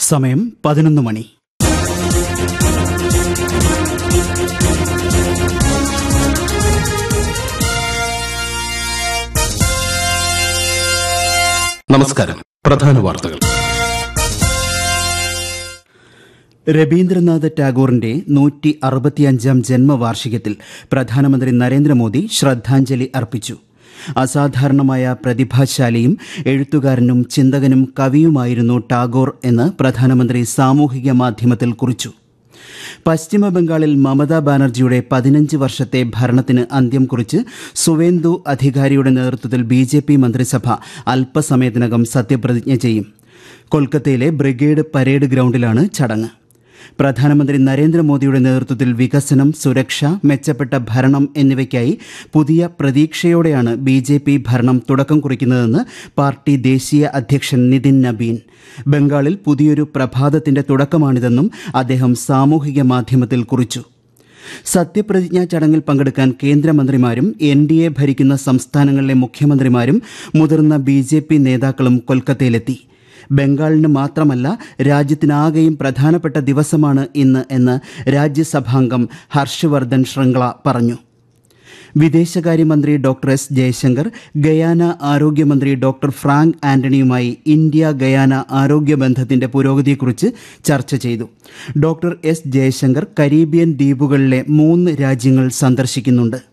സമയം പതിനൊന്ന് മണി നമസ്കാരം പ്രധാന വാർത്തകൾ രവീന്ദ്രനാഥ് ടാഗോറിന്റെ നൂറ്റി അറുപത്തിയഞ്ചാം ജന്മവാർഷികത്തിൽ പ്രധാനമന്ത്രി നരേന്ദ്രമോദി ശ്രദ്ധാഞ്ജലി അർപ്പിച്ചു അസാധാരണമായ പ്രതിഭാശാലിയും എഴുത്തുകാരനും ചിന്തകനും കവിയുമായിരുന്നു ടാഗോർ എന്ന് പ്രധാനമന്ത്രി സാമൂഹിക മാധ്യമത്തിൽ കുറിച്ചു പശ്ചിമ ബംഗാളിൽ മമതാ ബാനർജിയുടെ പതിനഞ്ച് വർഷത്തെ ഭരണത്തിന് അന്ത്യം കുറിച്ച് സുവേന്ദു അധികാരിയുടെ നേതൃത്വത്തിൽ ബി ജെ പി മന്ത്രിസഭ അല്പസമയത്തിനകം സത്യപ്രതിജ്ഞ ചെയ്യും കൊൽക്കത്തയിലെ ബ്രിഗേഡ് പരേഡ് ഗ്രൗണ്ടിലാണ് ചടങ്ങ് പ്രധാനമന്ത്രി നരേന്ദ്രമോദിയുടെ നേതൃത്വത്തിൽ വികസനം സുരക്ഷ മെച്ചപ്പെട്ട ഭരണം എന്നിവയ്ക്കായി പുതിയ പ്രതീക്ഷയോടെയാണ് ബി ജെ പി ഭരണം തുടക്കം കുറിക്കുന്നതെന്ന് പാർട്ടി ദേശീയ അധ്യക്ഷൻ നിതിൻ നബീൻ ബംഗാളിൽ പുതിയൊരു പ്രഭാതത്തിന്റെ തുടക്കമാണിതെന്നും അദ്ദേഹം സാമൂഹിക മാധ്യമത്തിൽ കുറിച്ചു സത്യപ്രതിജ്ഞാ ചടങ്ങിൽ പങ്കെടുക്കാൻ കേന്ദ്രമന്ത്രിമാരും എൻ ഡി എ ഭരിക്കുന്ന സംസ്ഥാനങ്ങളിലെ മുഖ്യമന്ത്രിമാരും മുതിർന്ന ബി ജെ പി നേതാക്കളും കൊൽക്കത്തയിലെത്തി ബംഗാളിന് മാത്രമല്ല രാജ്യത്തിനാകെയും പ്രധാനപ്പെട്ട ദിവസമാണ് ഇന്ന് എന്ന് രാജ്യസഭാംഗം ഹർഷവർദ്ധൻ ശൃംഗ്ല പറഞ്ഞു വിദേശകാര്യമന്ത്രി ഡോക്ടർ എസ് ജയശങ്കർ ഗയാന ആരോഗ്യമന്ത്രി ഡോക്ടർ ഫ്രാങ്ക് ആന്റണിയുമായി ഇന്ത്യ ഗയാന ആരോഗ്യ ബന്ധത്തിന്റെ പുരോഗതിയെക്കുറിച്ച് ചർച്ച ചെയ്തു ഡോക്ടർ എസ് ജയശങ്കർ കരീബിയൻ ദ്വീപുകളിലെ മൂന്ന് രാജ്യങ്ങൾ സന്ദർശിക്കുന്നുണ്ട്